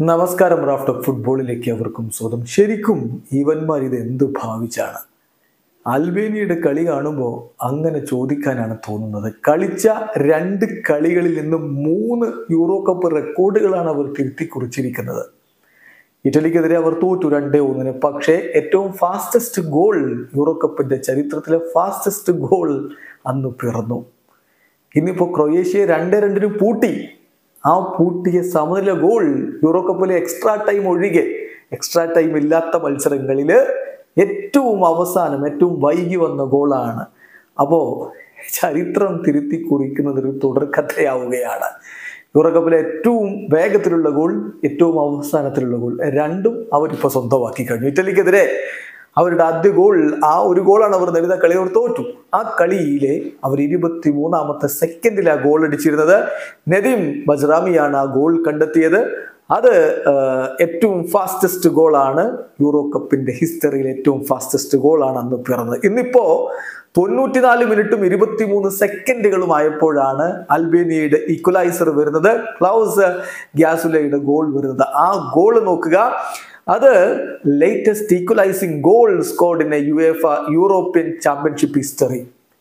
നമസ്കാരം raft of ഫുട്ബോളിലേക്ക് അവർക്കും സ്വന്തം ശരിക്കും ഇവന്മാർ ഇത് എന്ത് ഭാവിച്ചാണ് അൽബേനിയയുടെ കളി കാണുമ്പോൾ അങ്ങനെ ചോദിക്കാനാണ് തോന്നുന്നത് കളിച്ച രണ്ട് കളികളിൽ നിന്ന് മൂന്ന് യൂറോ കപ്പ് റെക്കോർഡുകളാണ് അവർ തിരുത്തി കുറിച്ചിരിക്കുന്നത് ഇറ്റലിക്കെതിരെ അവർ തോറ്റു രണ്ടേ ഒന്നിന് പക്ഷേ ഏറ്റവും ഫാസ്റ്റസ്റ്റ് ഗോൾ യൂറോ കപ്പിന്റെ ചരിത്രത്തിലെ ഫാസ്റ്റസ്റ്റ് ഗോൾ അന്ന് പിറന്നു ഇന്നിപ്പോ ക്രൊയേഷ്യയെ രണ്ട് രണ്ടിന് പൂട്ടി ആ പൂട്ടിയ സമനില ഗോൾ യൂറോ കപ്പിലെ എക്സ്ട്രാ ടൈം ഒഴികെ എക്സ്ട്രാ ടൈം ഇല്ലാത്ത മത്സരങ്ങളിൽ ഏറ്റവും അവസാനം ഏറ്റവും വൈകി വന്ന ഗോളാണ് അപ്പോൾ ചരിത്രം തിരുത്തി കുറിക്കുന്നത് ഒരു തുടർക്കഥയാവുകയാണ് യൂറോ കപ്പിലെ ഏറ്റവും വേഗത്തിലുള്ള ഗോൾ ഏറ്റവും അവസാനത്തിലുള്ള ഗോൾ രണ്ടും അവരിപ്പോൾ സ്വന്തമാക്കി കഴിഞ്ഞു ഇറ്റലിക്കെതിരെ അവരുടെ ആദ്യ ഗോൾ ആ ഒരു ഗോളാണ് അവർ നേടുന്ന കളി അവർ തോറ്റു ആ കളിയിലെ അവർ ഇരുപത്തി മൂന്നാമത്തെ സെക്കൻഡിൽ ആ ഗോൾ അടിച്ചിരുന്നത് നദീം ബജ്റാമിയാണ് ആ ഗോൾ കണ്ടെത്തിയത് അത് ഏറ്റവും ഫാസ്റ്റസ്റ്റ് ഗോളാണ് യൂറോ കപ്പിന്റെ ഹിസ്റ്ററിയിൽ ഏറ്റവും ഫാസ്റ്റസ്റ്റ് ഗോളാണ് അന്ന് പിറന്നത് ഇന്നിപ്പോ തൊണ്ണൂറ്റിനാല് മിനിറ്റും ഇരുപത്തിമൂന്ന് സെക്കൻഡുകളും ആയപ്പോഴാണ് അൽബേനിയയുടെ ഈക്വലൈസർ വരുന്നത് ക്ലൗസ് ഗ്യാസുലയുടെ ഗോൾ വരുന്നത് ആ ഗോൾ നോക്കുക അത് latest equalising goal scored in a UEFA European Championship history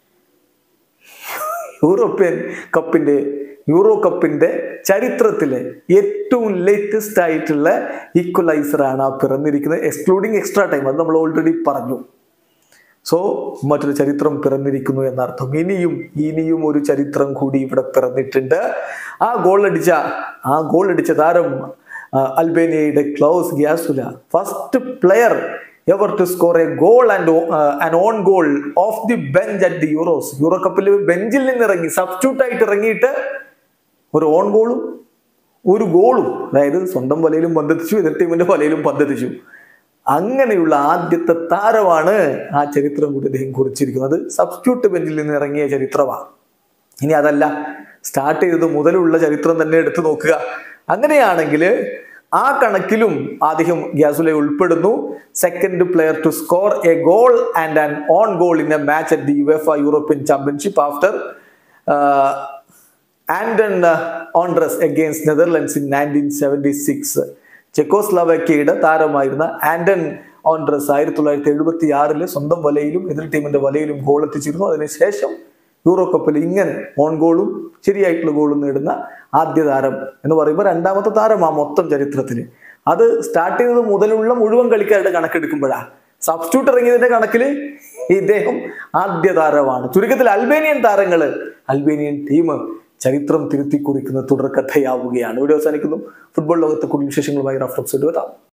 European കപ്പിന്റെ യൂറോ കപ്പിന്റെ ചരിത്രത്തിലെ ഏറ്റവും ലേറ്റസ്റ്റ് ആയിട്ടുള്ള ഈക്വലൈസർ ആണ് ആ പിറന്നിരിക്കുന്നത് എക്സ്ക്ലൂഡിങ് എക്സ്ട്രാ ടൈം അത് നമ്മൾ ഓൾറെഡി പറഞ്ഞു സോ മറ്റൊരു ചരിത്രം പിറന്നിരിക്കുന്നു എന്നർത്ഥം ഇനിയും ഇനിയും ഒരു ചരിത്രം കൂടി ഇവിടെ പിറന്നിട്ടുണ്ട് ആ ഗോൾ അടിച്ച ആ ഗോൾ അടിച്ച താരം അൽബേനിയയുടെ Klaus Gjasula first player ever to score a goal and an own goal off the bench at the Euros Euro കപ്പിൽ ബെഞ്ചിൽ നിന്ന് ഇറങ്ങി സബ്സ്റ്റിറ്റ്യൂട്ട് ആയിട്ട് ഇറങ്ങിയിട്ട് ഒരു ഓൺ ഗോളും ഒരു ഗോളും അതായത് സ്വന്തം വലയിലും പന്തെത്തിച്ചു എതിർ ടീമിന്റെ വലയിലും പന്തെത്തിച്ചു അങ്ങനെയുള്ള ആദ്യത്തെ താരമാണ് ആ ചരിത്രം കൂടി അദ്ദേഹം കുറിച്ചിരിക്കുന്നത് സബ്സ്റ്റിറ്റ്യൂട്ട് ബെഞ്ചിൽ നിന്ന് ഇറങ്ങിയ ചരിത്രമാണ് ഇനി അതല്ല സ്റ്റാർട്ട് ചെയ്തത് മുതലുള്ള ചരിത്രം തന്നെ എടുത്തു നോക്കുക അങ്ങനെയാണെങ്കിൽ ആ കണക്കിലും അദ്ദേഹം ഗ്യാസുലെ ഉൾപ്പെടുന്നു second player to score a goal and an own goal in a match at the UEFA European Championship after Anton Ondrus against Netherlands in nineteen seventy six ചെക്കോസ്ലവാക്യയുടെ താരമായിരുന്ന ആൻഡൺ ഓൺഡ്രസ് ആയിരത്തി തൊള്ളായിരത്തി എഴുപത്തി ആറില് സ്വന്തം വലയിലും എതിർ ടീമിന്റെ വലയിലും ഗോൾ എത്തിച്ചിരുന്നു അതിനുശേഷം യൂറോ കപ്പിൽ ഇങ്ങനെ ഓൺ ഗോളും ശരിയായിട്ടുള്ള ഗോളും നേടുന്ന ആദ്യ താരം എന്ന് പറയുമ്പോൾ രണ്ടാമത്തെ താരം ആ മൊത്തം ചരിത്രത്തിൽ അത് സ്റ്റാർട്ട് ചെയ്തത് മുതലുള്ള മുഴുവൻ കളിക്കാരുടെ കണക്കെടുക്കുമ്പോഴാണ് സബ്സ്റ്റിറ്റ്യൂട്ട് ഇറങ്ങിയതിന്റെ കണക്കിൽ ഇദ്ദേഹം ആദ്യ താരമാണ് ചുരുക്കത്തിൽ അൽബേനിയൻ താരങ്ങൾ അൽബേനിയൻ ടീം ചരിത്രം തിരുത്തി കുറിക്കുന്ന തുടർക്കഥയാവുകയാണ് ഇവിടെ അവസാനിക്കുന്നു ഫുട്ബോൾ ലോകത്തെ കൂടുതൽ വിശേഷങ്ങളുമായി റഫ്ലക്സ് എടുത്താം